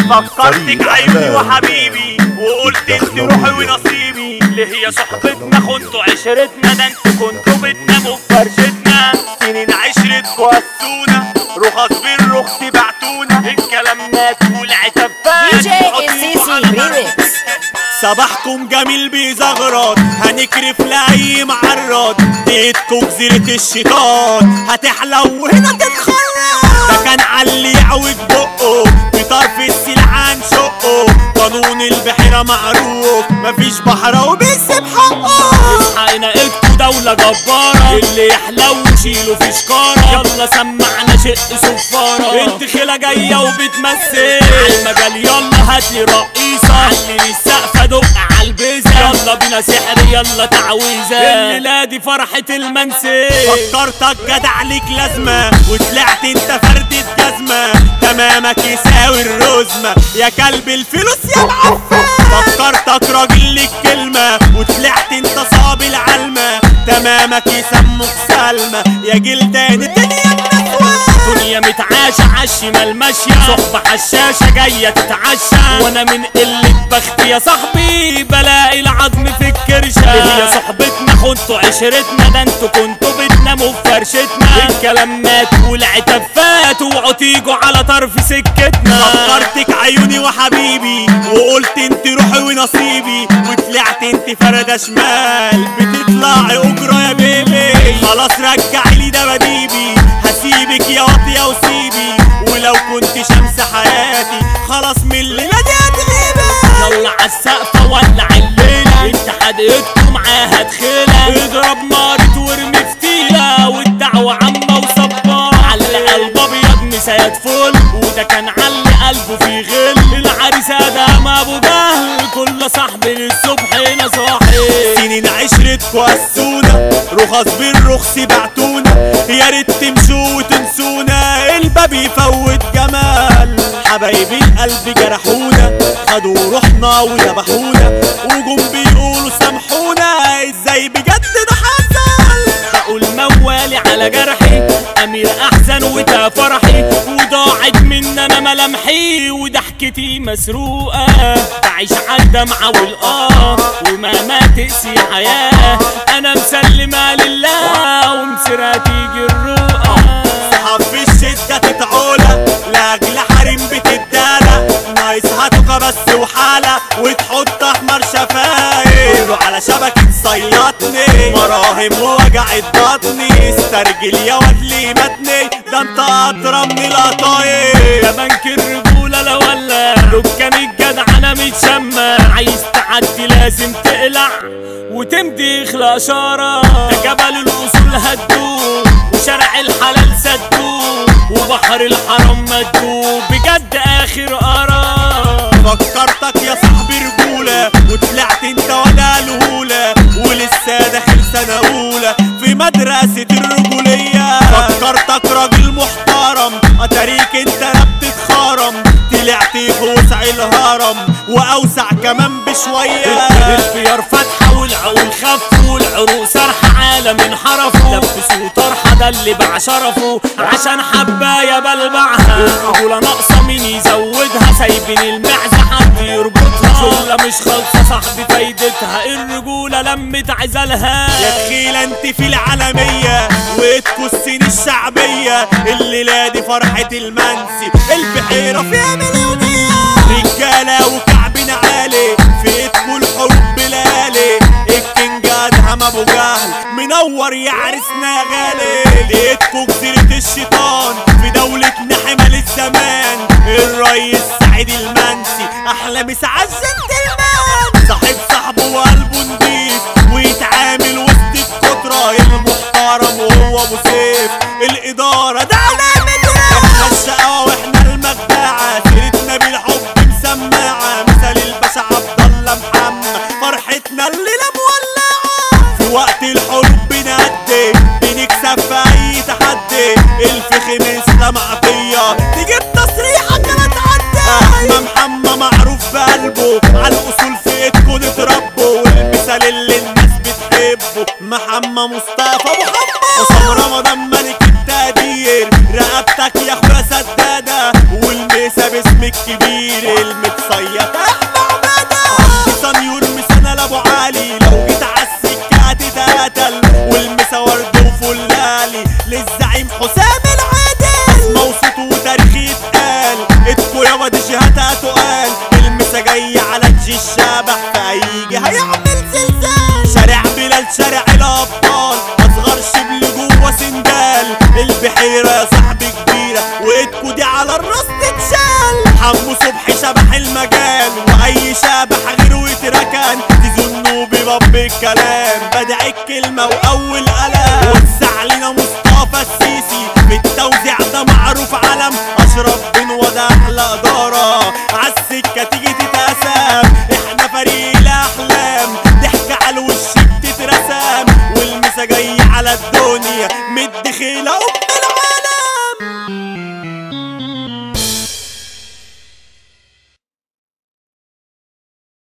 فكرتك عيوني وحبيبي وقلت انت روحي ونصيبي ليه هي صحبتنا خنتوا عشرتنا ده انتوا كنتوا بتناموا في فرشتنا سنين عشرتكوا قسونا رخص بالرخص بعتونا الكلام مات والعتاب فات دي جي السيسي ريميكس صباحكم جميل بيزغرط هنكرف لأي معرض ديتكم جزيرة الشيطان هتحلو هنا تتخرج ده كان علي يعوج بقه في طرف السلعان شقه قانون البحيرة معروف مفيش بحر وبيسيب حقه حقنا اكتو دولة جبارة اللي يحلو شيله في شكارة يلا سمعنا شق صفارة انت خلا جاية وبتمثل عالمجال يلا هاتلي رئيسة علي السقف ادق عالبيزة يلا بينا سحر يلا تعويذة الليلة دي فرحة المنسي فكرتك جدع ليك لازمة وطلعت انت فردة جزمة تمامك يساوي الرزمة يا كلب الفلوس يا معفن فكرتك راجل ليك كلمة وطلعت انت صاب العلمة تمامك يسموك سلمى يا جلدان الدنيا النسوان دنيا متعاشة عالشمال ماشية صحبة حشاشة جاية تتعشى وانا من قلة بختي يا صاحبي بلاقي العظم في الكرشة هي صحبتنا خنتوا عشرتنا ده انتوا كنتوا بتناموا في فرشتنا الكلام مات والعتاب فات اوعوا تيجوا على طرف سكتنا فكرتك عيوني وحبيبي وقلت انت روحي ونصيبي وطلعت انت فردة شمال بتطلعي اجرة يا بيبي خلاص رجعي لي دباديبي هسيبك يا واطية وسيبي ولو كنت شمس حياتي خلاص من الليلة دي هتغيبي يلا عالسقفة ولع الليلة انت حدقتكم معاها دخيلة اضرب نارت وارمي فتيلة والدعوة عامة وصبارة علق قلب ابيض مسيات فل وده كان علق قلبه في غل العريس ادم ابو جهل كل صاحب للصبح هنا صاحي سنين عشرتكوا قسونا رخص بالرخص بعتونا يا ريت تمشوا وتنسونا الباب يفوت جمال حبايبي القلب جرحونا خدوا روحنا وذبحونا وجم بيقولوا سامحونا ازاي بجد ده حصل بقول موالي على جرحي امير احزن وتا فرحي وضاعت من انا ملامحي وضحكتي مسروقه بعيش على الدمعه والاه وما ما تقسي حياه انا مسلمه لله ومسيرها تيجي الرؤى صحاب في الشدة تتعولى لاجل حريم بتدالة نايس هاتوكا بس وحالة وتحط احمر شفايف كله على شبكة صيادني مراهم ووجعت بطني استرجل يا واد لي متني ده انت اطرى من القطايف ده بنك الرجولة لا ولا دكان الجدع انا متشمع عايز تعدي لازم تقلع وتمضي اخلق شارة ده جبل الاصول هدوه وشارع الحلال سدوه وبحر الحرام مدوه بجد اخر قرار فكرتك يا صاحبي رجولة وطلعت انت ولا الهولة ولسه داخل سنة أولى في مدرسة الرجولية فكرتك راجل محترم أتاريك انت لا بتتخرم طلعت في وسع الهرم وأوسع كمان بشوية الخيار فاتحة والعقول خف والعروق سرحة عالم انحرفوا لبسوا طرحة ده اللي باع شرفه عشان حباية بلبعها الرجولة ناقصة مين يزودها سايبين المعزة حد يربطها شغلة مش خالصة صاحبي فايدتها الرجولة لمت عزلها يا تخيلة انت في العالمية وتكسين الشعبية الليلة دي فرحة المنسي البحيرة فيها مليونية رجالة وكعبنا عالي في ايدكوا الحروب بلالي الكينج ادهم ابو جهل منور يا عريسنا يا غالي لقيتكوا جزيرة الشيطان في دولة حمل الزمان الريس سعيد المنسي احلى مسعى الجنتلمان صاحب صاحبه وقلبه نضيف ويتعامل وسط الكترة المحترم وهو ابو سيف الادارة ده علامة احنا الشقاوة واحنا المجدعة سيرتنا بالحب مسمعة مثال الباشا عبد الله محمد فرحتنا الليلة مولعة في وقت الحروب بنأدي بنكسب في اي تحدي الفخ مثل معطية تجيب تصريحة كانت عدي احنا محمد معروف بقلبه على الاصول في ايدكوا نتربوا والمثال اللي الناس بتحبه محمد مصطفى ابو حمد حسام رمضان ملك التقدير رقبتك يا اخويا سدادة والمثال المسا باسم الكبير المتصيد احمى عبادة صنيور مسنا لابو علي لو جيت عالسكة هتتقتل والمسا ورد وفلالي للزعيم حسام العادل موصوت وتاريخي اتقال اتكو يابا دي شهادها تقال المسا جاي على جي الشبح فهيجي هيعمل زلزال شارع بلال شارع الابطال اصغر شبل جوه سندال البحيره يا صاحبي كبيره وايدكو دي على الراس تتشال حمو صبحي شبح المجال واي شبح غيره يتركن تظنوا بباب الكلام بدع الكلمه واول قلم وسع لنا مصطفى السيسي في التوزيع ده معروف علم اشرف بن وده احلى اداره